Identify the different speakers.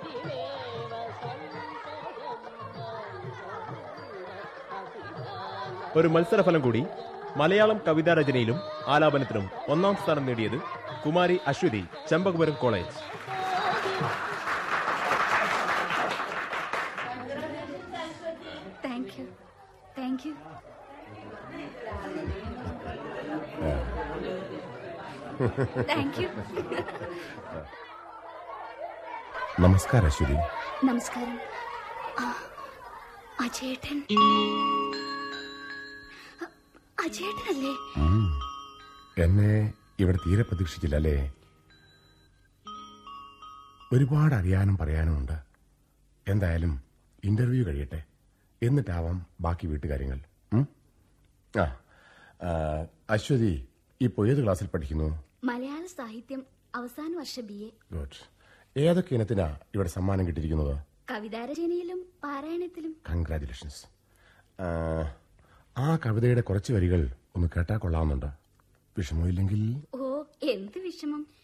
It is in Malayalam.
Speaker 1: ഒരു മത്സരഫലം കൂടി മലയാളം കവിതാ രചനയിലും ആലാപനത്തിലും ഒന്നാം സ്ഥാനം നേടിയത് കുമാരി Aswathy Chempakapuram college
Speaker 2: thank you thank you thank you
Speaker 3: നമസ്കാരം അശ്വതി
Speaker 2: നമസ്കാരം ആ, അജയേട്ടൻ അ- അജയേട്ടനല്ലേ
Speaker 3: ഉം. എന്നെ ഇവിടെ തീരെ പ്രതീക്ഷിച്ചില്ല അല്ലേ ഒരുപാട് അറിയാനും പറയാനും ഉണ്ട് എന്തായാലും ഇന്റർവ്യൂ കഴിയട്ടെ എന്നിട്ടാവാം ബാക്കി വീട്ടുകാര്യങ്ങൾ ഉം? ആ ആ, അശ്വതി ഇപ്പോൾ ഏത് ക്ലാസ്സിൽ പഠിക്കുന്നു
Speaker 2: മലയാള സാഹിത്യം അവസാന വർഷ ബി എ
Speaker 3: ഗുഡ് ഏതൊക്കെ ഇനത്തിനാ ഇവിടെ സമ്മാനം കിട്ടിയിരിക്കുന്നത്
Speaker 2: കവിതാരചനയിലും പാരായണത്തിലും
Speaker 3: കൺഗ്രാറ്റുലേഷൻസ് ആ കവിതയുടെ കുറച്ച് വരികൾ ഒന്ന് കേട്ടാ കൊള്ളാവുന്നുണ്ട് വിഷമമില്ലെങ്കിൽ
Speaker 2: ഓ എന്ത് വിഷമം